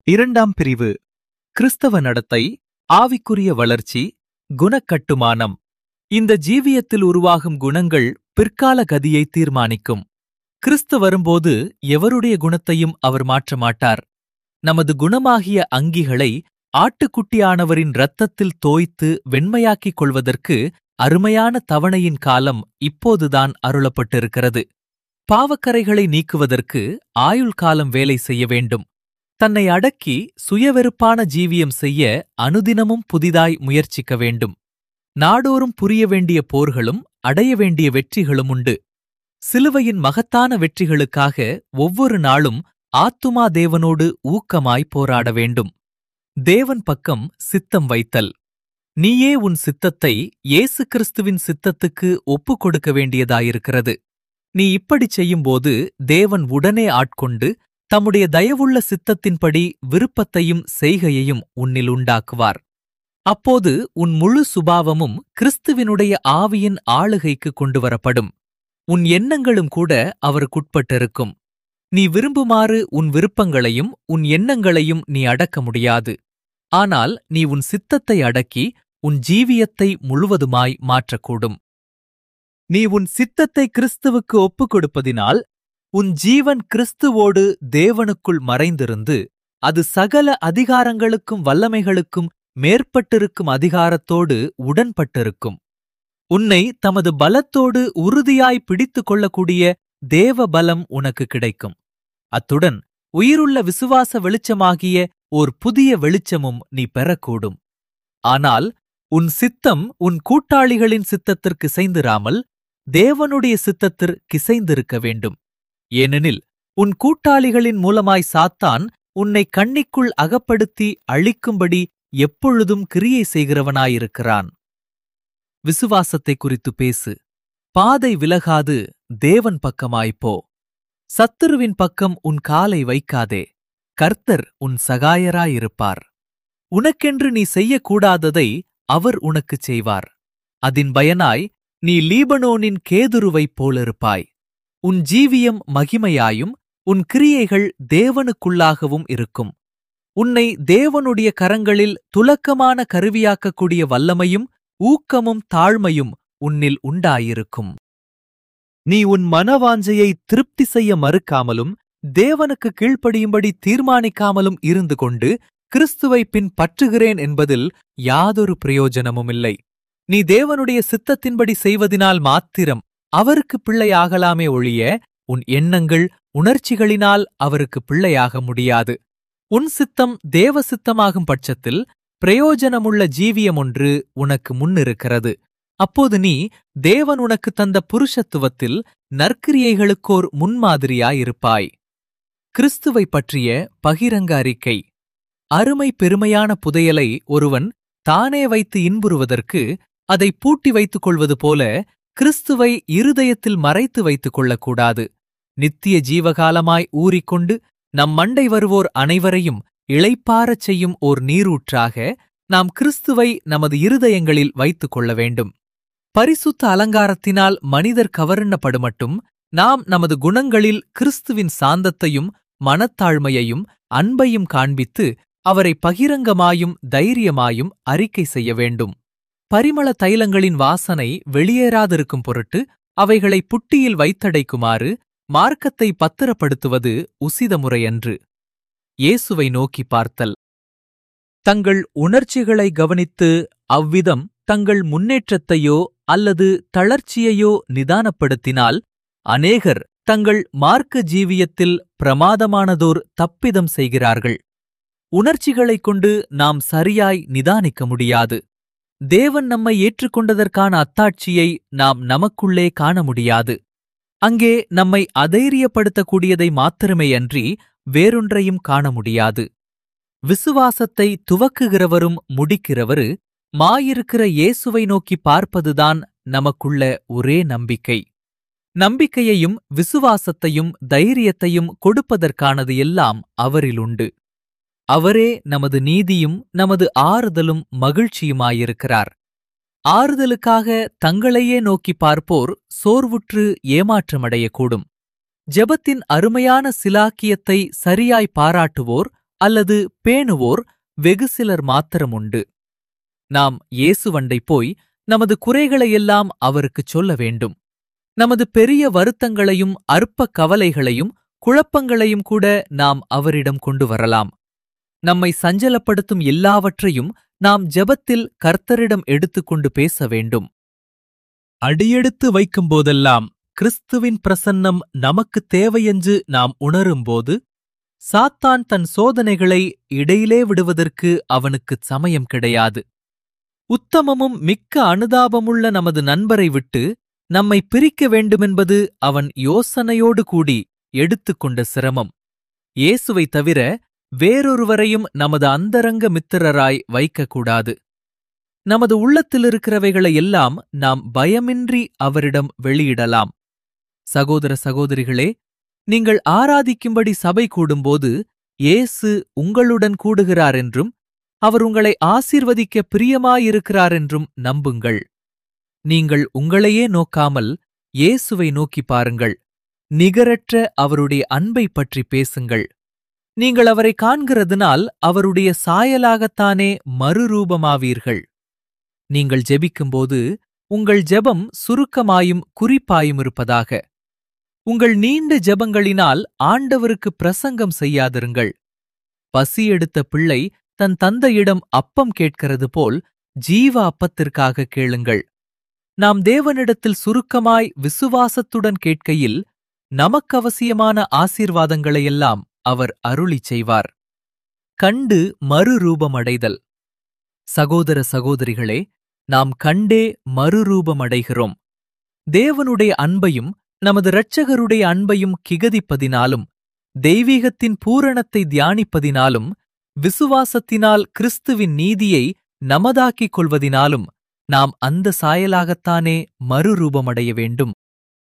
இரண்டாம் பிரிவு கிறிஸ்தவ நடத்தை ஆவிக்குரிய வளர்ச்சி குணக்கட்டுமானம் இந்த ஜீவியத்தில் உருவாகும் குணங்கள் பிற்கால கதியை தீர்மானிக்கும் கிறிஸ்து வரும்போது எவருடைய குணத்தையும் அவர் மாற்ற மாட்டார் நமது குணமாகிய அங்கிகளை ஆட்டுக்குட்டியானவரின் இரத்தத்தில் தோய்த்து வெண்மையாக்கிக் கொள்வதற்கு அருமையான தவணையின் காலம் இப்போதுதான் அருளப்பட்டிருக்கிறது பாவக்கரைகளை நீக்குவதற்கு ஆயுள் காலம் வேலை செய்ய வேண்டும் தன்னை அடக்கி சுயவெறுப்பான ஜீவியம் செய்ய அனுதினமும் புதிதாய் முயற்சிக்க வேண்டும் நாடோறும் புரிய வேண்டிய போர்களும் அடைய வேண்டிய வெற்றிகளும் உண்டு சிலுவையின் மகத்தான வெற்றிகளுக்காக ஒவ்வொரு நாளும் ஆத்துமா தேவனோடு ஊக்கமாய் போராட வேண்டும் தேவன் பக்கம் சித்தம் வைத்தல் நீயே உன் சித்தத்தை இயேசு கிறிஸ்துவின் சித்தத்துக்கு ஒப்புக் கொடுக்க வேண்டியதாயிருக்கிறது நீ இப்படிச் செய்யும்போது தேவன் உடனே ஆட்கொண்டு தம்முடைய தயவுள்ள சித்தத்தின்படி விருப்பத்தையும் செய்கையையும் உன்னில் உண்டாக்குவார் அப்போது உன் முழு சுபாவமும் கிறிஸ்துவினுடைய ஆவியின் ஆளுகைக்கு கொண்டு வரப்படும் உன் எண்ணங்களும் கூட அவருக்குட்பட்டிருக்கும் நீ விரும்புமாறு உன் விருப்பங்களையும் உன் எண்ணங்களையும் நீ அடக்க முடியாது ஆனால் நீ உன் சித்தத்தை அடக்கி உன் ஜீவியத்தை முழுவதுமாய் மாற்றக்கூடும் நீ உன் சித்தத்தை கிறிஸ்துவுக்கு ஒப்புக் கொடுப்பதினால் உன் ஜீவன் கிறிஸ்துவோடு தேவனுக்குள் மறைந்திருந்து அது சகல அதிகாரங்களுக்கும் வல்லமைகளுக்கும் மேற்பட்டிருக்கும் அதிகாரத்தோடு உடன்பட்டிருக்கும் உன்னை தமது பலத்தோடு உறுதியாய் பிடித்துக் கொள்ளக்கூடிய தேவ பலம் உனக்கு கிடைக்கும் அத்துடன் உயிருள்ள விசுவாச வெளிச்சமாகிய ஓர் புதிய வெளிச்சமும் நீ பெறக்கூடும் ஆனால் உன் சித்தம் உன் கூட்டாளிகளின் சித்தத்திற்கு இசைந்திராமல் தேவனுடைய சித்தத்திற்கிசைந்திருக்க வேண்டும் ஏனெனில் உன் கூட்டாளிகளின் மூலமாய் சாத்தான் உன்னை கண்ணிக்குள் அகப்படுத்தி அழிக்கும்படி எப்பொழுதும் கிரியை செய்கிறவனாயிருக்கிறான் விசுவாசத்தை குறித்து பேசு பாதை விலகாது தேவன் பக்கமாய்ப்போ சத்துருவின் பக்கம் உன் காலை வைக்காதே கர்த்தர் உன் சகாயராயிருப்பார் உனக்கென்று நீ செய்யக்கூடாததை அவர் உனக்குச் செய்வார் அதின் பயனாய் நீ லீபனோனின் கேதுருவைப் போலிருப்பாய் உன் ஜீவியம் மகிமையாயும் உன் கிரியைகள் தேவனுக்குள்ளாகவும் இருக்கும் உன்னை தேவனுடைய கரங்களில் துலக்கமான கருவியாக்கக்கூடிய வல்லமையும் ஊக்கமும் தாழ்மையும் உன்னில் உண்டாயிருக்கும் நீ உன் மனவாஞ்சையை திருப்தி செய்ய மறுக்காமலும் தேவனுக்கு கீழ்ப்படியும்படி தீர்மானிக்காமலும் இருந்து கொண்டு கிறிஸ்துவை பின் பற்றுகிறேன் என்பதில் யாதொரு பிரயோஜனமுமில்லை நீ தேவனுடைய சித்தத்தின்படி செய்வதினால் மாத்திரம் அவருக்கு பிள்ளையாகலாமே ஒழிய உன் எண்ணங்கள் உணர்ச்சிகளினால் அவருக்கு பிள்ளையாக முடியாது உன் சித்தம் தேவ சித்தமாகும் பட்சத்தில் பிரயோஜனமுள்ள ஜீவியம் ஒன்று உனக்கு முன்னிருக்கிறது அப்போது நீ தேவன் உனக்கு தந்த புருஷத்துவத்தில் நற்கிரியைகளுக்கோர் முன்மாதிரியாயிருப்பாய் கிறிஸ்துவை பற்றிய பகிரங்க அறிக்கை அருமை பெருமையான புதையலை ஒருவன் தானே வைத்து இன்புறுவதற்கு அதை பூட்டி வைத்துக் கொள்வது போல கிறிஸ்துவை இருதயத்தில் மறைத்து வைத்துக் கொள்ளக்கூடாது நித்திய ஜீவகாலமாய் ஊறிக்கொண்டு நம் மண்டை வருவோர் அனைவரையும் இளைப்பாரச் செய்யும் ஓர் நீரூற்றாக நாம் கிறிஸ்துவை நமது இருதயங்களில் வைத்துக் கொள்ள வேண்டும் பரிசுத்த அலங்காரத்தினால் மனிதர் கவர்ணப்படுமட்டும் நாம் நமது குணங்களில் கிறிஸ்துவின் சாந்தத்தையும் மனத்தாழ்மையையும் அன்பையும் காண்பித்து அவரை பகிரங்கமாயும் தைரியமாயும் அறிக்கை செய்ய வேண்டும் பரிமள தைலங்களின் வாசனை வெளியேறாதிருக்கும் பொருட்டு அவைகளை புட்டியில் வைத்தடைக்குமாறு மார்க்கத்தை பத்திரப்படுத்துவது உசித முறையன்று இயேசுவை நோக்கி பார்த்தல் தங்கள் உணர்ச்சிகளை கவனித்து அவ்விதம் தங்கள் முன்னேற்றத்தையோ அல்லது தளர்ச்சியையோ நிதானப்படுத்தினால் அநேகர் தங்கள் மார்க்க ஜீவியத்தில் பிரமாதமானதோர் தப்பிதம் செய்கிறார்கள் உணர்ச்சிகளைக் கொண்டு நாம் சரியாய் நிதானிக்க முடியாது தேவன் நம்மை ஏற்றுக்கொண்டதற்கான அத்தாட்சியை நாம் நமக்குள்ளே காண முடியாது அங்கே நம்மை அதைரியப்படுத்தக்கூடியதை மாத்திரமேயன்றி வேறொன்றையும் காண முடியாது விசுவாசத்தை துவக்குகிறவரும் முடிக்கிறவரு மாயிருக்கிற இயேசுவை நோக்கி பார்ப்பதுதான் நமக்குள்ள ஒரே நம்பிக்கை நம்பிக்கையையும் விசுவாசத்தையும் தைரியத்தையும் கொடுப்பதற்கானது எல்லாம் அவரிலுண்டு அவரே நமது நீதியும் நமது ஆறுதலும் மகிழ்ச்சியுமாயிருக்கிறார் ஆறுதலுக்காக தங்களையே நோக்கி பார்ப்போர் சோர்வுற்று ஏமாற்றமடையக்கூடும் ஜெபத்தின் அருமையான சிலாக்கியத்தை சரியாய் பாராட்டுவோர் அல்லது பேணுவோர் வெகு சிலர் மாத்திரம் உண்டு நாம் இயேசுவண்டை போய் நமது குறைகளையெல்லாம் அவருக்குச் சொல்ல வேண்டும் நமது பெரிய வருத்தங்களையும் அற்ப கவலைகளையும் குழப்பங்களையும் கூட நாம் அவரிடம் கொண்டு வரலாம் நம்மை சஞ்சலப்படுத்தும் எல்லாவற்றையும் நாம் ஜெபத்தில் கர்த்தரிடம் எடுத்துக்கொண்டு பேச வேண்டும் அடியெடுத்து வைக்கும்போதெல்லாம் கிறிஸ்துவின் பிரசன்னம் நமக்கு தேவையென்று நாம் உணரும்போது சாத்தான் தன் சோதனைகளை இடையிலே விடுவதற்கு அவனுக்குச் சமயம் கிடையாது உத்தமமும் மிக்க அனுதாபமுள்ள நமது நண்பரை விட்டு நம்மை பிரிக்க வேண்டுமென்பது அவன் யோசனையோடு கூடி எடுத்துக்கொண்ட சிரமம் இயேசுவை தவிர வேறொருவரையும் நமது அந்தரங்க மித்திரராய் வைக்கக்கூடாது நமது உள்ளத்திலிருக்கிறவைகளை எல்லாம் நாம் பயமின்றி அவரிடம் வெளியிடலாம் சகோதர சகோதரிகளே நீங்கள் ஆராதிக்கும்படி சபை கூடும்போது இயேசு உங்களுடன் கூடுகிறார் என்றும் அவர் உங்களை ஆசீர்வதிக்க பிரியமாயிருக்கிறார் என்றும் நம்புங்கள் நீங்கள் உங்களையே நோக்காமல் இயேசுவை நோக்கி பாருங்கள் நிகரற்ற அவருடைய அன்பை பற்றி பேசுங்கள் நீங்கள் அவரை காண்கிறதுனால் அவருடைய சாயலாகத்தானே மறுரூபமாவீர்கள் நீங்கள் ஜெபிக்கும்போது உங்கள் ஜெபம் சுருக்கமாயும் குறிப்பாயும் இருப்பதாக உங்கள் நீண்ட ஜெபங்களினால் ஆண்டவருக்கு பிரசங்கம் செய்யாதிருங்கள் பசி எடுத்த பிள்ளை தன் தந்தையிடம் அப்பம் கேட்கிறது போல் ஜீவ அப்பத்திற்காக கேளுங்கள் நாம் தேவனிடத்தில் சுருக்கமாய் விசுவாசத்துடன் கேட்கையில் நமக்கவசியமான ஆசீர்வாதங்களையெல்லாம் அவர் அருளிச் செய்வார் கண்டு மறுரூபமடைதல் சகோதர சகோதரிகளே நாம் கண்டே மறுரூபமடைகிறோம் தேவனுடைய அன்பையும் நமது இரட்சகருடைய அன்பையும் கிகதிப்பதினாலும் தெய்வீகத்தின் பூரணத்தை தியானிப்பதினாலும் விசுவாசத்தினால் கிறிஸ்துவின் நீதியை நமதாக்கிக் கொள்வதினாலும் நாம் அந்த சாயலாகத்தானே மறுரூபமடைய வேண்டும்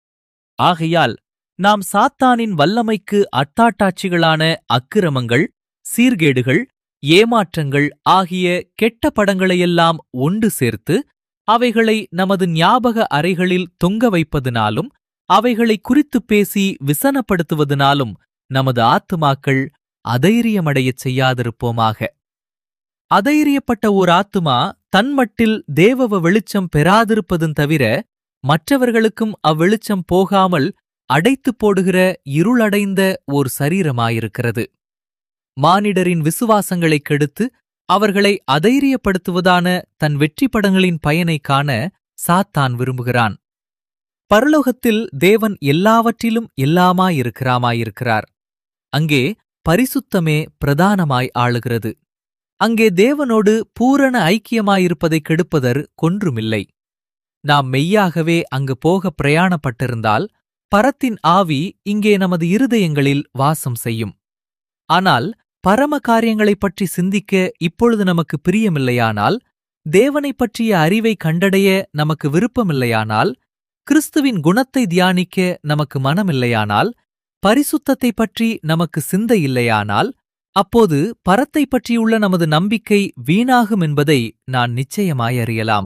ஆகையால் நாம் சாத்தானின் வல்லமைக்கு அத்தாட்டாட்சிகளான அக்கிரமங்கள் சீர்கேடுகள் ஏமாற்றங்கள் ஆகிய கெட்ட படங்களையெல்லாம் ஒன்று சேர்த்து அவைகளை நமது ஞாபக அறைகளில் தொங்க வைப்பதினாலும் அவைகளை குறித்துப் பேசி விசனப்படுத்துவதனாலும் நமது ஆத்துமாக்கள் அதைரியமடையச் செய்யாதிருப்போமாக அதைரியப்பட்ட ஓர் ஆத்துமா தன்மட்டில் தேவவ வெளிச்சம் பெறாதிருப்பதும் தவிர மற்றவர்களுக்கும் அவ்வெளிச்சம் போகாமல் அடைத்துப் போடுகிற இருளடைந்த ஓர் சரீரமாயிருக்கிறது மானிடரின் விசுவாசங்களைக் கெடுத்து அவர்களை அதைரியப்படுத்துவதான தன் வெற்றி படங்களின் பயனைக் காண சாத்தான் விரும்புகிறான் பரலோகத்தில் தேவன் எல்லாவற்றிலும் எல்லாமாயிருக்கிறாமாயிருக்கிறார் அங்கே பரிசுத்தமே பிரதானமாய் ஆளுகிறது அங்கே தேவனோடு பூரண ஐக்கியமாயிருப்பதைக் கெடுப்பதற் கொன்றுமில்லை நாம் மெய்யாகவே அங்கு போக பிரயாணப்பட்டிருந்தால் பரத்தின் ஆவி இங்கே நமது இருதயங்களில் வாசம் செய்யும் ஆனால் பரம காரியங்களைப் பற்றி சிந்திக்க இப்பொழுது நமக்கு பிரியமில்லையானால் தேவனைப் பற்றிய அறிவை கண்டடைய நமக்கு விருப்பமில்லையானால் கிறிஸ்துவின் குணத்தை தியானிக்க நமக்கு மனமில்லையானால் பரிசுத்தத்தைப் பற்றி நமக்கு சிந்தை இல்லையானால் அப்போது பரத்தை பற்றியுள்ள நமது நம்பிக்கை வீணாகும் என்பதை நான் நிச்சயமாய் அறியலாம்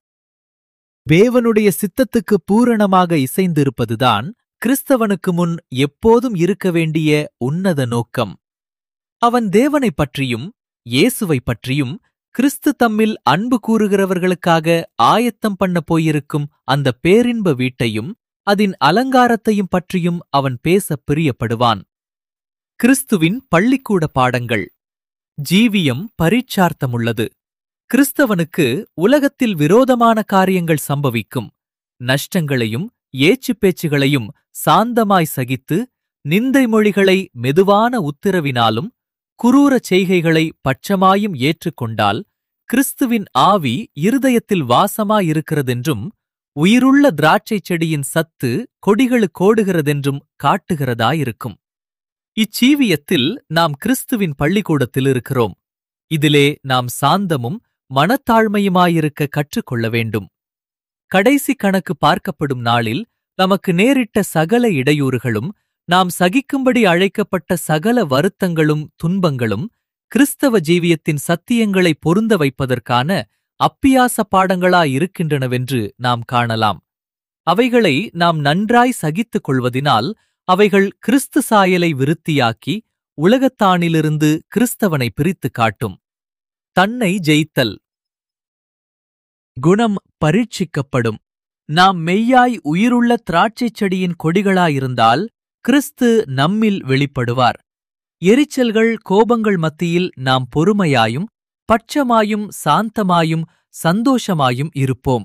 தேவனுடைய சித்தத்துக்கு பூரணமாக இசைந்திருப்பதுதான் கிறிஸ்தவனுக்கு முன் எப்போதும் இருக்க வேண்டிய உன்னத நோக்கம் அவன் தேவனைப் பற்றியும் இயேசுவைப் பற்றியும் கிறிஸ்து தம்மில் அன்பு கூறுகிறவர்களுக்காக ஆயத்தம் பண்ண போயிருக்கும் அந்த பேரின்ப வீட்டையும் அதன் அலங்காரத்தையும் பற்றியும் அவன் பேசப் பிரியப்படுவான் கிறிஸ்துவின் பள்ளிக்கூட பாடங்கள் ஜீவியம் பரீட்சார்த்தமுள்ளது கிறிஸ்தவனுக்கு உலகத்தில் விரோதமான காரியங்கள் சம்பவிக்கும் நஷ்டங்களையும் ஏச்சுப் பேச்சுகளையும் சாந்தமாய் சகித்து நிந்தை மொழிகளை மெதுவான உத்திரவினாலும் குரூர செய்கைகளை பட்சமாயும் ஏற்றுக்கொண்டால் கிறிஸ்துவின் ஆவி இருதயத்தில் வாசமாயிருக்கிறதென்றும் உயிருள்ள திராட்சைச் செடியின் சத்து கொடிகளுக்கோடுகிறதென்றும் காட்டுகிறதாயிருக்கும் இச்சீவியத்தில் நாம் கிறிஸ்துவின் பள்ளிக்கூடத்தில் இருக்கிறோம் இதிலே நாம் சாந்தமும் மனத்தாழ்மையுமாயிருக்க கற்றுக்கொள்ள வேண்டும் கடைசி கணக்கு பார்க்கப்படும் நாளில் நமக்கு நேரிட்ட சகல இடையூறுகளும் நாம் சகிக்கும்படி அழைக்கப்பட்ட சகல வருத்தங்களும் துன்பங்களும் கிறிஸ்தவ ஜீவியத்தின் சத்தியங்களை பொருந்த வைப்பதற்கான அப்பியாச பாடங்களாயிருக்கின்றனவென்று நாம் காணலாம் அவைகளை நாம் நன்றாய் சகித்துக் கொள்வதினால் அவைகள் கிறிஸ்து சாயலை விருத்தியாக்கி உலகத்தானிலிருந்து கிறிஸ்தவனை பிரித்துக் காட்டும் தன்னை ஜெயித்தல் குணம் பரீட்சிக்கப்படும் நாம் மெய்யாய் உயிருள்ள திராட்சைச் செடியின் கொடிகளாயிருந்தால் கிறிஸ்து நம்மில் வெளிப்படுவார் எரிச்சல்கள் கோபங்கள் மத்தியில் நாம் பொறுமையாயும் பட்சமாயும் சாந்தமாயும் சந்தோஷமாயும் இருப்போம்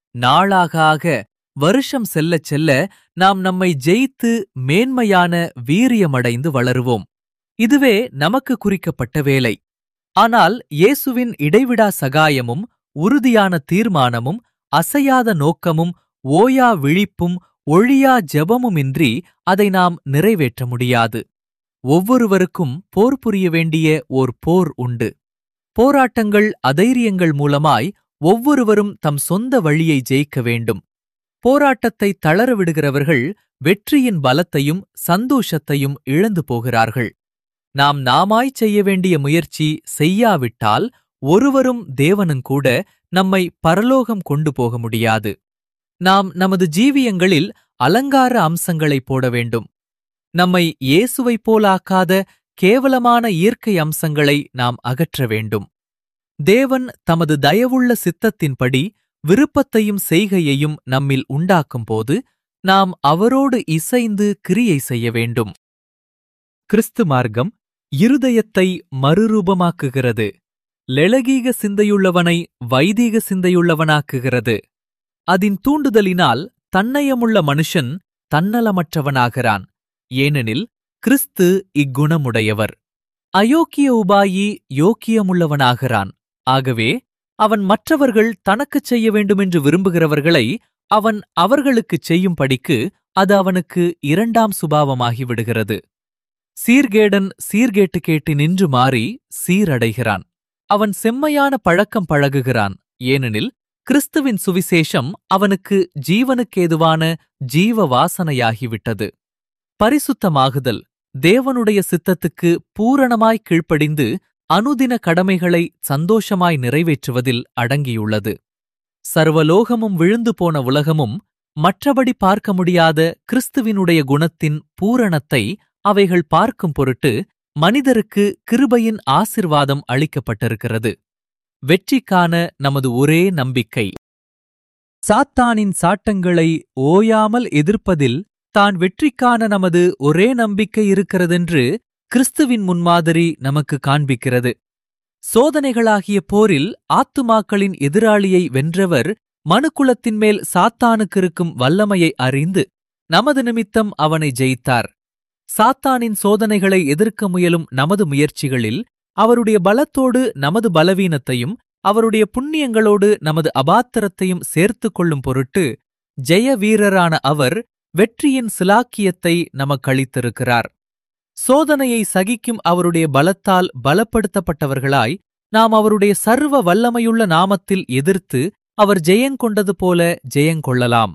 நாளாக ஆக வருஷம் செல்லச் செல்ல நாம் நம்மை ஜெயித்து மேன்மையான வீரியமடைந்து வளருவோம் இதுவே நமக்கு குறிக்கப்பட்ட வேலை ஆனால் இயேசுவின் இடைவிடா சகாயமும் உறுதியான தீர்மானமும் அசையாத நோக்கமும் ஓயா விழிப்பும் ஒழியா ஜெபமுமின்றி அதை நாம் நிறைவேற்ற முடியாது ஒவ்வொருவருக்கும் போர் புரிய வேண்டிய ஓர் போர் உண்டு போராட்டங்கள் அதைரியங்கள் மூலமாய் ஒவ்வொருவரும் தம் சொந்த வழியை ஜெயிக்க வேண்டும் போராட்டத்தை தளர விடுகிறவர்கள் வெற்றியின் பலத்தையும் சந்தோஷத்தையும் இழந்து போகிறார்கள் நாம் நாமாய் செய்ய வேண்டிய முயற்சி செய்யாவிட்டால் ஒருவரும் தேவனுங்கூட நம்மை பரலோகம் கொண்டு போக முடியாது நாம் நமது ஜீவியங்களில் அலங்கார அம்சங்களை போட வேண்டும் நம்மை இயேசுவைப் போலாக்காத கேவலமான இயற்கை அம்சங்களை நாம் அகற்ற வேண்டும் தேவன் தமது தயவுள்ள சித்தத்தின்படி விருப்பத்தையும் செய்கையையும் நம்மில் உண்டாக்கும்போது நாம் அவரோடு இசைந்து கிரியை செய்ய வேண்டும் கிறிஸ்து மார்க்கம் இருதயத்தை மறுரூபமாக்குகிறது லெளகீக சிந்தையுள்ளவனை வைதீக சிந்தையுள்ளவனாக்குகிறது அதின் தூண்டுதலினால் தன்னயமுள்ள மனுஷன் தன்னலமற்றவனாகிறான் ஏனெனில் கிறிஸ்து இக்குணமுடையவர் அயோக்கிய உபாயி யோக்கியமுள்ளவனாகிறான் ஆகவே அவன் மற்றவர்கள் தனக்குச் செய்ய வேண்டுமென்று விரும்புகிறவர்களை அவன் அவர்களுக்குச் செய்யும்படிக்கு அது அவனுக்கு இரண்டாம் சுபாவமாகி விடுகிறது சீர்கேடன் சீர்கேட்டு கேட்டு நின்று மாறி சீரடைகிறான் அவன் செம்மையான பழக்கம் பழகுகிறான் ஏனெனில் கிறிஸ்துவின் சுவிசேஷம் அவனுக்கு ஜீவனுக்கேதுவான ஜீவ வாசனையாகிவிட்டது பரிசுத்தமாகுதல் தேவனுடைய சித்தத்துக்கு பூரணமாய் கீழ்ப்படிந்து அனுதின கடமைகளை சந்தோஷமாய் நிறைவேற்றுவதில் அடங்கியுள்ளது சர்வலோகமும் விழுந்து போன உலகமும் மற்றபடி பார்க்க முடியாத கிறிஸ்துவினுடைய குணத்தின் பூரணத்தை அவைகள் பார்க்கும் பொருட்டு மனிதருக்கு கிருபையின் ஆசிர்வாதம் அளிக்கப்பட்டிருக்கிறது வெற்றிக்கான நமது ஒரே நம்பிக்கை சாத்தானின் சாட்டங்களை ஓயாமல் எதிர்ப்பதில் தான் வெற்றிக்கான நமது ஒரே நம்பிக்கை இருக்கிறதென்று கிறிஸ்துவின் முன்மாதிரி நமக்கு காண்பிக்கிறது சோதனைகளாகிய போரில் ஆத்துமாக்களின் எதிராளியை வென்றவர் மனுக்குலத்தின் மேல் சாத்தானுக்கு இருக்கும் வல்லமையை அறிந்து நமது நிமித்தம் அவனை ஜெயித்தார் சாத்தானின் சோதனைகளை எதிர்க்க முயலும் நமது முயற்சிகளில் அவருடைய பலத்தோடு நமது பலவீனத்தையும் அவருடைய புண்ணியங்களோடு நமது அபாத்திரத்தையும் சேர்த்துக் கொள்ளும் பொருட்டு ஜெய வீரரான அவர் வெற்றியின் சிலாக்கியத்தை நமக்களித்திருக்கிறார் சோதனையை சகிக்கும் அவருடைய பலத்தால் பலப்படுத்தப்பட்டவர்களாய் நாம் அவருடைய சர்வ வல்லமையுள்ள நாமத்தில் எதிர்த்து அவர் ஜெயங்கொண்டது போல ஜெயங்கொள்ளலாம்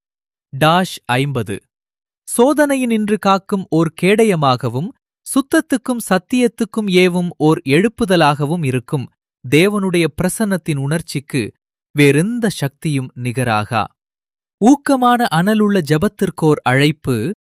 டாஷ் ஐம்பது சோதனையினின்று காக்கும் ஓர் கேடயமாகவும் சுத்தத்துக்கும் சத்தியத்துக்கும் ஏவும் ஓர் எழுப்புதலாகவும் இருக்கும் தேவனுடைய பிரசன்னத்தின் உணர்ச்சிக்கு வேறெந்த சக்தியும் நிகராகா ஊக்கமான அனலுள்ள ஜபத்திற்கோர் அழைப்பு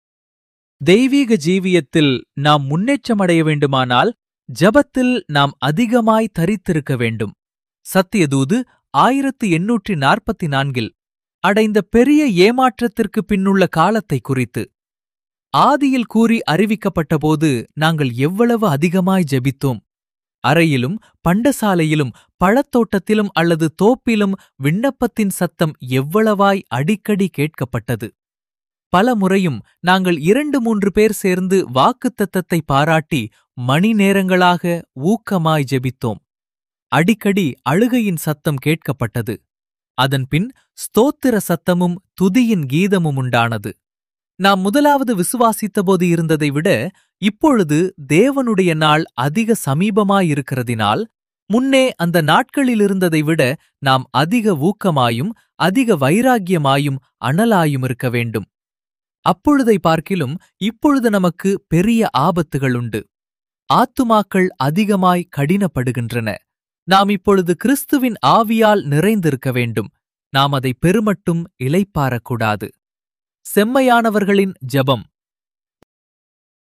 தெய்வீக ஜீவியத்தில் நாம் முன்னேற்றமடைய வேண்டுமானால் ஜபத்தில் நாம் அதிகமாய் தரித்திருக்க வேண்டும் சத்தியதூது ஆயிரத்து எண்ணூற்றி நாற்பத்தி நான்கில் அடைந்த பெரிய ஏமாற்றத்திற்கு பின்னுள்ள காலத்தை குறித்து ஆதியில் கூறி அறிவிக்கப்பட்டபோது நாங்கள் எவ்வளவு அதிகமாய் ஜெபித்தோம் அறையிலும் பண்டசாலையிலும் பழத்தோட்டத்திலும் அல்லது தோப்பிலும் விண்ணப்பத்தின் சத்தம் எவ்வளவாய் அடிக்கடி கேட்கப்பட்டது பல முறையும் நாங்கள் இரண்டு மூன்று பேர் சேர்ந்து வாக்குத்தத்தத்தை பாராட்டி மணி நேரங்களாக ஊக்கமாய் ஜெபித்தோம் அடிக்கடி அழுகையின் சத்தம் கேட்கப்பட்டது அதன்பின் ஸ்தோத்திர சத்தமும் துதியின் கீதமும் உண்டானது நாம் முதலாவது விசுவாசித்தபோது இருந்ததை விட இப்பொழுது தேவனுடைய நாள் அதிக சமீபமாயிருக்கிறதினால் முன்னே அந்த நாட்களில் இருந்ததை விட நாம் அதிக ஊக்கமாயும் அதிக வைராக்கியமாயும் அனலாயும் இருக்க வேண்டும் அப்பொழுதை பார்க்கிலும் இப்பொழுது நமக்கு பெரிய ஆபத்துகள் உண்டு ஆத்துமாக்கள் அதிகமாய் கடினப்படுகின்றன நாம் இப்பொழுது கிறிஸ்துவின் ஆவியால் நிறைந்திருக்க வேண்டும் நாம் அதை பெருமட்டும் இலைப்பாரக்கூடாது செம்மையானவர்களின் ஜெபம்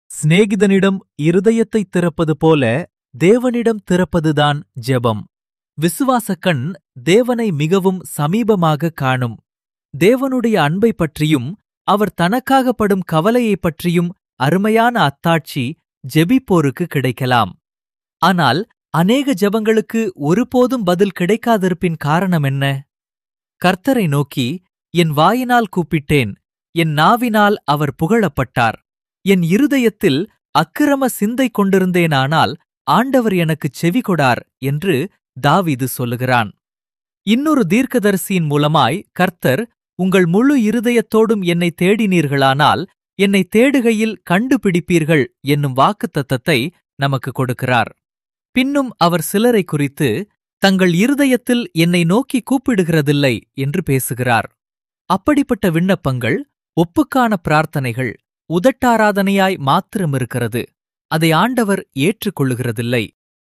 சிநேகிதனிடம் இருதயத்தை திறப்பது போல தேவனிடம் திறப்பதுதான் ஜெபம் விசுவாச கண் தேவனை மிகவும் சமீபமாக காணும் தேவனுடைய அன்பை பற்றியும் அவர் தனக்காக படும் கவலையைப் பற்றியும் அருமையான அத்தாட்சி ஜெபிப்போருக்கு கிடைக்கலாம் ஆனால் அநேக ஜெபங்களுக்கு ஒருபோதும் பதில் கிடைக்காதிருப்பின் காரணம் என்ன கர்த்தரை நோக்கி என் வாயினால் கூப்பிட்டேன் என் நாவினால் அவர் புகழப்பட்டார் என் இருதயத்தில் அக்கிரம சிந்தை கொண்டிருந்தேனானால் ஆண்டவர் எனக்குச் செவிகொடார் என்று தாவீது சொல்லுகிறான் இன்னொரு தீர்க்கதரிசியின் மூலமாய் கர்த்தர் உங்கள் முழு இருதயத்தோடும் என்னை தேடினீர்களானால் என்னை தேடுகையில் கண்டுபிடிப்பீர்கள் என்னும் வாக்குத்தத்தத்தை நமக்கு கொடுக்கிறார் பின்னும் அவர் சிலரை குறித்து தங்கள் இருதயத்தில் என்னை நோக்கி கூப்பிடுகிறதில்லை என்று பேசுகிறார் அப்படிப்பட்ட விண்ணப்பங்கள் ஒப்புக்கான பிரார்த்தனைகள் உதட்டாராதனையாய் மாத்திரமிருக்கிறது அதை ஆண்டவர் ஏற்றுக்கொள்ளுகிறதில்லை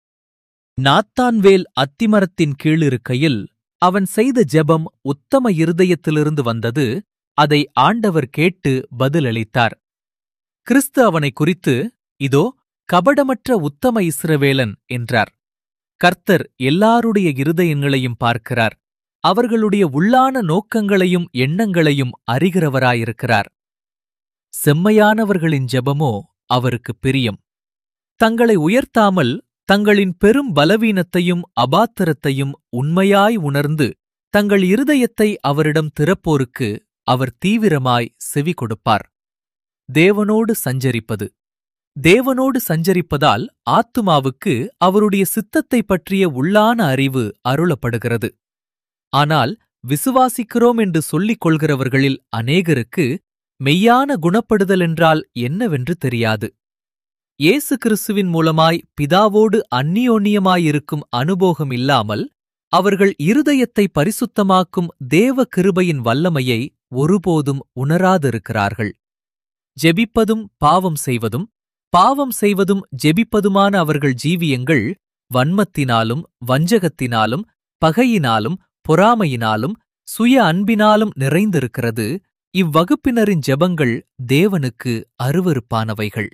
நாத்தான்வேல் அத்திமரத்தின் கீழிருக்கையில் அவன் செய்த ஜெபம் உத்தம இருதயத்திலிருந்து வந்தது அதை ஆண்டவர் கேட்டு பதிலளித்தார் கிறிஸ்து அவனை குறித்து இதோ கபடமற்ற உத்தம இஸ்ரவேலன் என்றார் கர்த்தர் எல்லாருடைய இருதயங்களையும் பார்க்கிறார் அவர்களுடைய உள்ளான நோக்கங்களையும் எண்ணங்களையும் அறிகிறவராயிருக்கிறார் செம்மையானவர்களின் ஜெபமோ அவருக்கு பிரியம் தங்களை உயர்த்தாமல் தங்களின் பெரும் பலவீனத்தையும் அபாத்திரத்தையும் உண்மையாய் உணர்ந்து தங்கள் இருதயத்தை அவரிடம் திறப்போருக்கு அவர் தீவிரமாய் செவி கொடுப்பார் தேவனோடு சஞ்சரிப்பது தேவனோடு சஞ்சரிப்பதால் ஆத்துமாவுக்கு அவருடைய சித்தத்தைப் பற்றிய உள்ளான அறிவு அருளப்படுகிறது ஆனால் விசுவாசிக்கிறோம் என்று சொல்லிக் கொள்கிறவர்களில் அநேகருக்கு மெய்யான குணப்படுதல் என்றால் என்னவென்று தெரியாது இயேசு கிறிஸ்துவின் மூலமாய் பிதாவோடு அந்நியோன்னியமாயிருக்கும் அனுபோகம் இல்லாமல் அவர்கள் இருதயத்தை பரிசுத்தமாக்கும் தேவ கிருபையின் வல்லமையை ஒருபோதும் உணராதிருக்கிறார்கள் ஜெபிப்பதும் பாவம் செய்வதும் பாவம் செய்வதும் ஜெபிப்பதுமான அவர்கள் ஜீவியங்கள் வன்மத்தினாலும் வஞ்சகத்தினாலும் பகையினாலும் பொறாமையினாலும் சுய அன்பினாலும் நிறைந்திருக்கிறது இவ்வகுப்பினரின் ஜெபங்கள் தேவனுக்கு அருவருப்பானவைகள்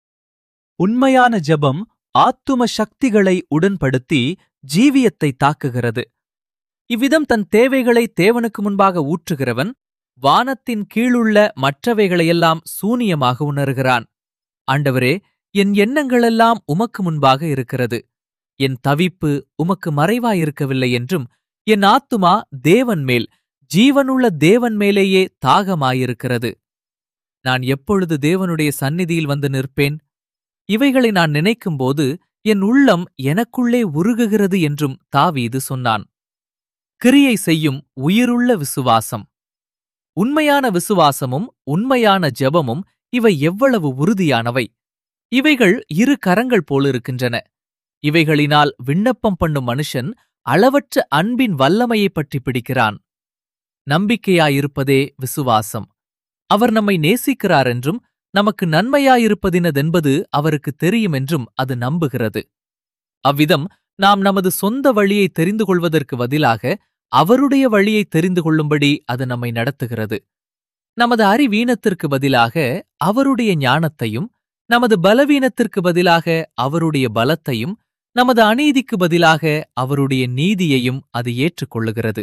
உண்மையான ஜெபம் ஆத்தும சக்திகளை உடன்படுத்தி ஜீவியத்தை தாக்குகிறது இவ்விதம் தன் தேவைகளை தேவனுக்கு முன்பாக ஊற்றுகிறவன் வானத்தின் கீழுள்ள மற்றவைகளையெல்லாம் சூனியமாக உணர்கிறான் ஆண்டவரே என் எண்ணங்களெல்லாம் உமக்கு முன்பாக இருக்கிறது என் தவிப்பு உமக்கு மறைவாயிருக்கவில்லை என்றும் என் ஆத்துமா தேவன் மேல் ஜீவனுள்ள தேவன் மேலேயே தாகமாயிருக்கிறது நான் எப்பொழுது தேவனுடைய சந்நிதியில் வந்து நிற்பேன் இவைகளை நான் நினைக்கும்போது என் உள்ளம் எனக்குள்ளே உருகுகிறது என்றும் தாவீது சொன்னான் கிரியை செய்யும் உயிருள்ள விசுவாசம் உண்மையான விசுவாசமும் உண்மையான ஜெபமும் இவை எவ்வளவு உறுதியானவை இவைகள் இரு கரங்கள் போலிருக்கின்றன இவைகளினால் விண்ணப்பம் பண்ணும் மனுஷன் அளவற்ற அன்பின் வல்லமையைப் பற்றி பிடிக்கிறான் நம்பிக்கையாயிருப்பதே விசுவாசம் அவர் நம்மை நேசிக்கிறார் என்றும் நமக்கு நன்மையாயிருப்பதினதென்பது அவருக்கு தெரியும் என்றும் அது நம்புகிறது அவ்விதம் நாம் நமது சொந்த வழியை தெரிந்து கொள்வதற்கு பதிலாக அவருடைய வழியை தெரிந்து கொள்ளும்படி அது நம்மை நடத்துகிறது நமது அறிவீனத்திற்கு பதிலாக அவருடைய ஞானத்தையும் நமது பலவீனத்திற்கு பதிலாக அவருடைய பலத்தையும் நமது அநீதிக்கு பதிலாக அவருடைய நீதியையும் அது ஏற்றுக்கொள்ளுகிறது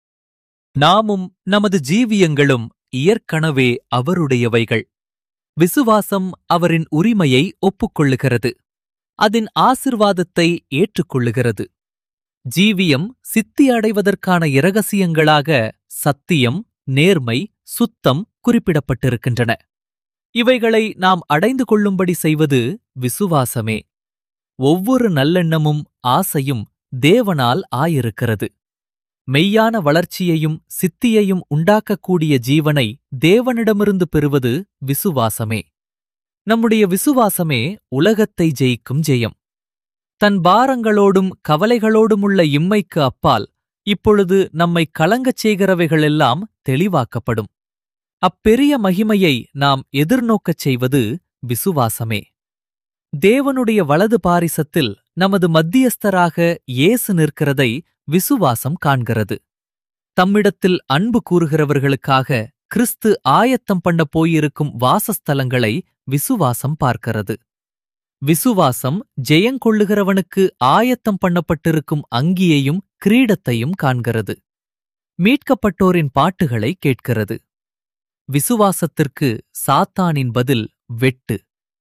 நாமும் நமது ஜீவியங்களும் இயற்கனவே அவருடையவைகள் விசுவாசம் அவரின் உரிமையை ஒப்புக்கொள்ளுகிறது அதன் ஆசிர்வாதத்தை ஏற்றுக்கொள்ளுகிறது ஜீவியம் சித்தி அடைவதற்கான இரகசியங்களாக சத்தியம் நேர்மை சுத்தம் குறிப்பிடப்பட்டிருக்கின்றன இவைகளை நாம் அடைந்து கொள்ளும்படி செய்வது விசுவாசமே ஒவ்வொரு நல்லெண்ணமும் ஆசையும் தேவனால் ஆயிருக்கிறது மெய்யான வளர்ச்சியையும் சித்தியையும் உண்டாக்கக்கூடிய ஜீவனை தேவனிடமிருந்து பெறுவது விசுவாசமே நம்முடைய விசுவாசமே உலகத்தை ஜெயிக்கும் ஜெயம் தன் பாரங்களோடும் கவலைகளோடுமுள்ள இம்மைக்கு அப்பால் இப்பொழுது நம்மை கலங்கச் செய்கிறவைகளெல்லாம் தெளிவாக்கப்படும் அப்பெரிய மகிமையை நாம் எதிர்நோக்கச் செய்வது விசுவாசமே தேவனுடைய வலது பாரிசத்தில் நமது மத்தியஸ்தராக இயேசு நிற்கிறதை விசுவாசம் காண்கிறது தம்மிடத்தில் அன்பு கூறுகிறவர்களுக்காக கிறிஸ்து ஆயத்தம் பண்ண போயிருக்கும் வாசஸ்தலங்களை விசுவாசம் பார்க்கிறது விசுவாசம் ஜெயங்கொள்ளுகிறவனுக்கு ஆயத்தம் பண்ணப்பட்டிருக்கும் அங்கியையும் கிரீடத்தையும் காண்கிறது மீட்கப்பட்டோரின் பாட்டுகளை கேட்கிறது விசுவாசத்திற்கு சாத்தானின் பதில் வெட்டு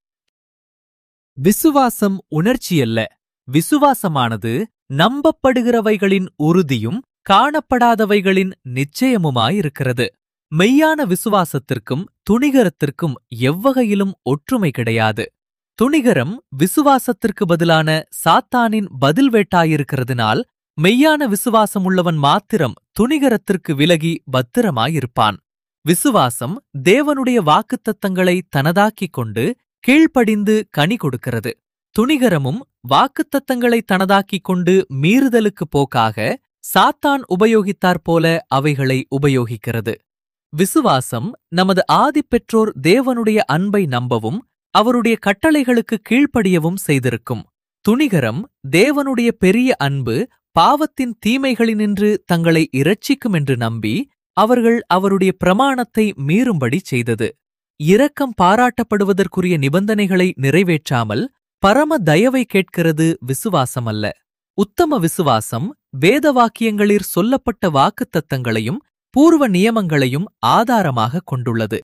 விசுவாசம் உணர்ச்சியல்ல விசுவாசமானது நம்பப்படுகிறவைகளின் உறுதியும் காணப்படாதவைகளின் நிச்சயமுமாயிருக்கிறது மெய்யான விசுவாசத்திற்கும் துணிகரத்திற்கும் எவ்வகையிலும் ஒற்றுமை கிடையாது துணிகரம் விசுவாசத்திற்கு பதிலான சாத்தானின் பதில் வேட்டாயிருக்கிறதுனால் மெய்யான விசுவாசம் உள்ளவன் மாத்திரம் துணிகரத்திற்கு விலகி பத்திரமாயிருப்பான் விசுவாசம் தேவனுடைய வாக்குத்தத்தங்களை தனதாக்கிக் கொண்டு கீழ்ப்படிந்து கனி கொடுக்கிறது துணிகரமும் வாக்குத்தத்தங்களை தனதாக்கிக் கொண்டு மீறுதலுக்கு போக்காக சாத்தான் உபயோகித்தாற் போல அவைகளை உபயோகிக்கிறது விசுவாசம் நமது ஆதிப்பெற்றோர் தேவனுடைய அன்பை நம்பவும் அவருடைய கட்டளைகளுக்கு கீழ்ப்படியவும் செய்திருக்கும் துணிகரம் தேவனுடைய பெரிய அன்பு பாவத்தின் தீமைகளினின்று தங்களை இரட்சிக்கும் என்று நம்பி அவர்கள் அவருடைய பிரமாணத்தை மீறும்படி செய்தது இரக்கம் பாராட்டப்படுவதற்குரிய நிபந்தனைகளை நிறைவேற்றாமல் பரம தயவை கேட்கிறது விசுவாசமல்ல உத்தம விசுவாசம் வேத வாக்கியங்களிற் சொல்லப்பட்ட வாக்குத்தத்தங்களையும் பூர்வ நியமங்களையும் ஆதாரமாக கொண்டுள்ளது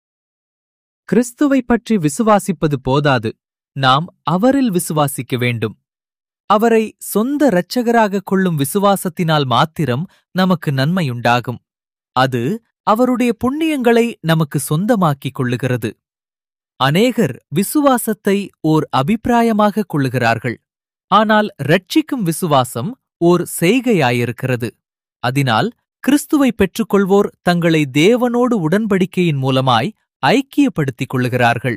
கிறிஸ்துவை பற்றி விசுவாசிப்பது போதாது நாம் அவரில் விசுவாசிக்க வேண்டும் அவரை சொந்த இரட்சகராக கொள்ளும் விசுவாசத்தினால் மாத்திரம் நமக்கு நன்மையுண்டாகும் அது அவருடைய புண்ணியங்களை நமக்கு சொந்தமாக்கிக் கொள்ளுகிறது அநேகர் விசுவாசத்தை ஓர் அபிப்பிராயமாக கொள்ளுகிறார்கள் ஆனால் ரட்சிக்கும் விசுவாசம் ஓர் செய்கையாயிருக்கிறது அதனால் கிறிஸ்துவை பெற்றுக்கொள்வோர் தங்களை தேவனோடு உடன்படிக்கையின் மூலமாய் ஐக்கியப்படுத்திக் கொள்ளுகிறார்கள்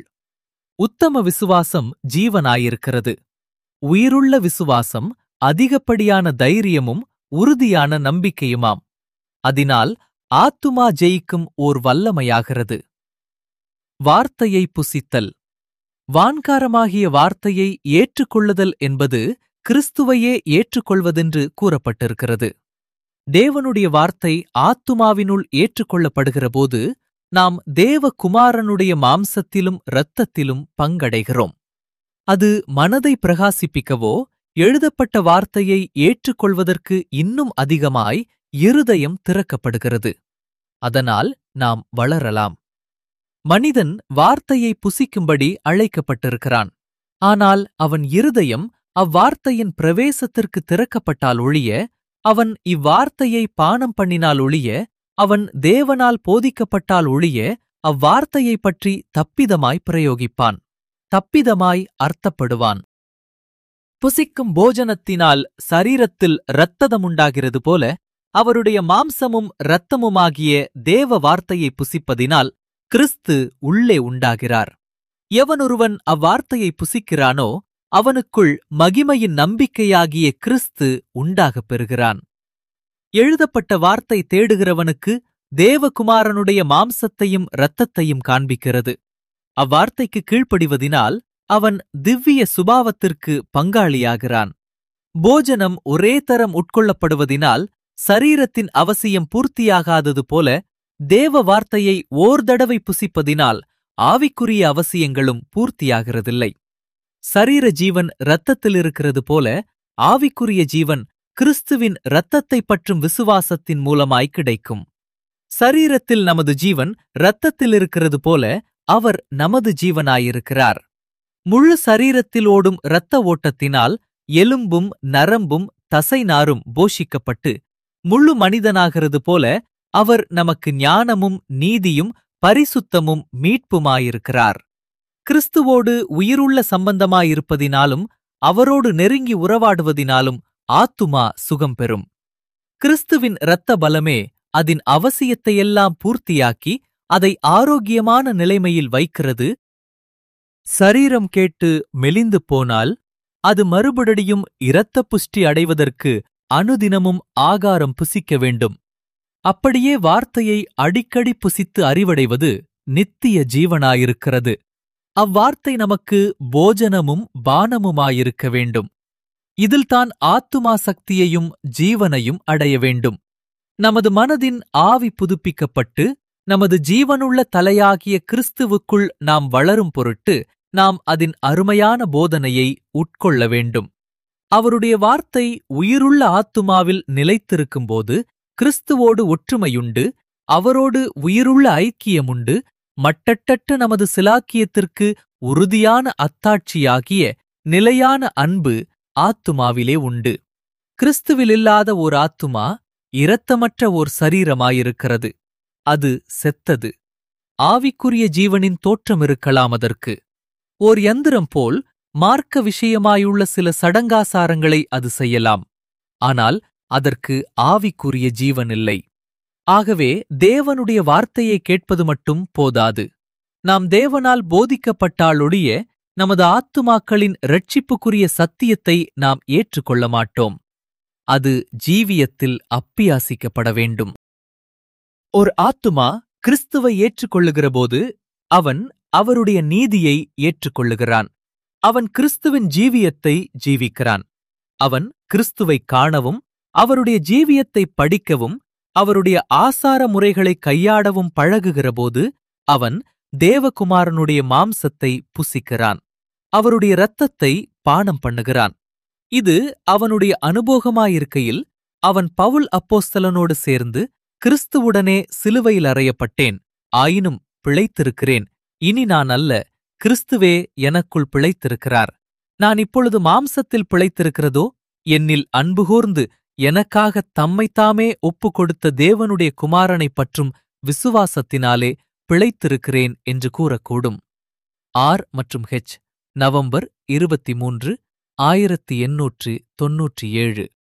உத்தம விசுவாசம் ஜீவனாயிருக்கிறது உயிருள்ள விசுவாசம் அதிகப்படியான தைரியமும் உறுதியான நம்பிக்கையுமாம் அதனால் ஆத்துமா ஜெயிக்கும் ஓர் வல்லமையாகிறது வார்த்தையை புசித்தல் வான்காரமாகிய வார்த்தையை ஏற்றுக்கொள்ளுதல் என்பது கிறிஸ்துவையே ஏற்றுக்கொள்வதென்று கூறப்பட்டிருக்கிறது தேவனுடைய வார்த்தை ஆத்துமாவினுள் ஏற்றுக்கொள்ளப்படுகிறபோது நாம் தேவகுமாரனுடைய மாம்சத்திலும் இரத்தத்திலும் பங்கடைகிறோம் அது மனதை பிரகாசிப்பிக்கவோ எழுதப்பட்ட வார்த்தையை ஏற்றுக்கொள்வதற்கு இன்னும் அதிகமாய் இருதயம் திறக்கப்படுகிறது அதனால் நாம் வளரலாம் மனிதன் வார்த்தையை புசிக்கும்படி அழைக்கப்பட்டிருக்கிறான் ஆனால் அவன் இருதயம் அவ்வார்த்தையின் பிரவேசத்திற்கு திறக்கப்பட்டால் ஒழிய அவன் இவ்வார்த்தையை பானம் பண்ணினால் ஒழிய அவன் தேவனால் போதிக்கப்பட்டால் ஒழிய அவ்வார்த்தையைப் பற்றி தப்பிதமாய் பிரயோகிப்பான் தப்பிதமாய் அர்த்தப்படுவான் புசிக்கும் போஜனத்தினால் சரீரத்தில் இரத்ததமுண்டாகிறது போல அவருடைய மாம்சமும் இரத்தமுமாகிய தேவ வார்த்தையை புசிப்பதினால் கிறிஸ்து உள்ளே உண்டாகிறார் எவனொருவன் அவ்வார்த்தையை புசிக்கிறானோ அவனுக்குள் மகிமையின் நம்பிக்கையாகிய கிறிஸ்து உண்டாகப் பெறுகிறான் எழுதப்பட்ட வார்த்தை தேடுகிறவனுக்கு தேவகுமாரனுடைய மாம்சத்தையும் இரத்தத்தையும் காண்பிக்கிறது அவ்வார்த்தைக்கு கீழ்ப்படிவதினால் அவன் திவ்ய சுபாவத்திற்கு பங்காளியாகிறான் போஜனம் ஒரே தரம் உட்கொள்ளப்படுவதினால் சரீரத்தின் அவசியம் பூர்த்தியாகாதது போல தேவ வார்த்தையை ஓர் தடவை புசிப்பதினால் ஆவிக்குரிய அவசியங்களும் பூர்த்தியாகிறதில்லை சரீர ஜீவன் இரத்தத்தில் இருக்கிறது போல ஆவிக்குரிய ஜீவன் கிறிஸ்துவின் இரத்தத்தை பற்றும் விசுவாசத்தின் மூலமாய் கிடைக்கும் சரீரத்தில் நமது ஜீவன் இரத்தத்தில் இருக்கிறது போல அவர் நமது ஜீவனாயிருக்கிறார் முழு சரீரத்தில் ஓடும் இரத்த ஓட்டத்தினால் எலும்பும் நரம்பும் தசைநாரும் போஷிக்கப்பட்டு முழு மனிதனாகிறது போல அவர் நமக்கு ஞானமும் நீதியும் பரிசுத்தமும் மீட்புமாயிருக்கிறார் கிறிஸ்துவோடு உயிருள்ள சம்பந்தமாயிருப்பதினாலும் அவரோடு நெருங்கி உறவாடுவதினாலும் ஆத்துமா சுகம் பெறும் கிறிஸ்துவின் இரத்த பலமே அதன் அவசியத்தையெல்லாம் பூர்த்தியாக்கி அதை ஆரோக்கியமான நிலைமையில் வைக்கிறது சரீரம் கேட்டு மெலிந்து போனால் அது மறுபடியும் இரத்த புஷ்டி அடைவதற்கு அனுதினமும் ஆகாரம் புசிக்க வேண்டும் அப்படியே வார்த்தையை அடிக்கடி புசித்து அறிவடைவது நித்திய ஜீவனாயிருக்கிறது அவ்வார்த்தை நமக்கு போஜனமும் பானமுமாயிருக்க வேண்டும் இதில்தான் ஆத்துமா சக்தியையும் ஜீவனையும் அடைய வேண்டும் நமது மனதின் ஆவி புதுப்பிக்கப்பட்டு நமது ஜீவனுள்ள தலையாகிய கிறிஸ்துவுக்குள் நாம் வளரும் பொருட்டு நாம் அதன் அருமையான போதனையை உட்கொள்ள வேண்டும் அவருடைய வார்த்தை உயிருள்ள ஆத்துமாவில் நிலைத்திருக்கும்போது கிறிஸ்துவோடு ஒற்றுமையுண்டு அவரோடு உயிருள்ள ஐக்கியமுண்டு மட்டட்டட்ட நமது சிலாக்கியத்திற்கு உறுதியான அத்தாட்சியாகிய நிலையான அன்பு ஆத்துமாவிலே உண்டு கிறிஸ்துவிலில்லாத ஓர் ஆத்துமா இரத்தமற்ற ஓர் சரீரமாயிருக்கிறது அது செத்தது ஆவிக்குரிய ஜீவனின் தோற்றம் இருக்கலாம் அதற்கு ஓர் யந்திரம் போல் மார்க்க விஷயமாயுள்ள சில சடங்காசாரங்களை அது செய்யலாம் ஆனால் அதற்கு ஆவிக்குரிய ஜீவன் இல்லை ஆகவே தேவனுடைய வார்த்தையை கேட்பது மட்டும் போதாது நாம் தேவனால் போதிக்கப்பட்டாலொழிய நமது ஆத்துமாக்களின் இரட்சிப்புக்குரிய சத்தியத்தை நாம் ஏற்றுக்கொள்ள மாட்டோம் அது ஜீவியத்தில் அப்பியாசிக்கப்பட வேண்டும் ஒரு ஆத்துமா கிறிஸ்துவை ஏற்றுக்கொள்ளுகிறபோது அவன் அவருடைய நீதியை ஏற்றுக்கொள்ளுகிறான் அவன் கிறிஸ்துவின் ஜீவியத்தை ஜீவிக்கிறான் அவன் கிறிஸ்துவை காணவும் அவருடைய ஜீவியத்தை படிக்கவும் அவருடைய ஆசார முறைகளை கையாடவும் பழகுகிறபோது அவன் தேவகுமாரனுடைய மாம்சத்தை புசிக்கிறான் அவருடைய இரத்தத்தை பானம் பண்ணுகிறான் இது அவனுடைய அனுபோகமாயிருக்கையில் அவன் பவுல் அப்போஸ்தலனோடு சேர்ந்து கிறிஸ்துவுடனே சிலுவையில் அறையப்பட்டேன் ஆயினும் பிழைத்திருக்கிறேன் இனி நான் அல்ல கிறிஸ்துவே எனக்குள் பிழைத்திருக்கிறார் நான் இப்பொழுது மாம்சத்தில் பிழைத்திருக்கிறதோ என்னில் அன்புகூர்ந்து எனக்காக தம்மைத்தாமே ஒப்புக் கொடுத்த தேவனுடைய குமாரனைப் பற்றும் விசுவாசத்தினாலே பிழைத்திருக்கிறேன் என்று கூறக்கூடும் ஆர் மற்றும் ஹெச் நவம்பர் இருபத்தி மூன்று ஆயிரத்தி எண்ணூற்று தொன்னூற்றி ஏழு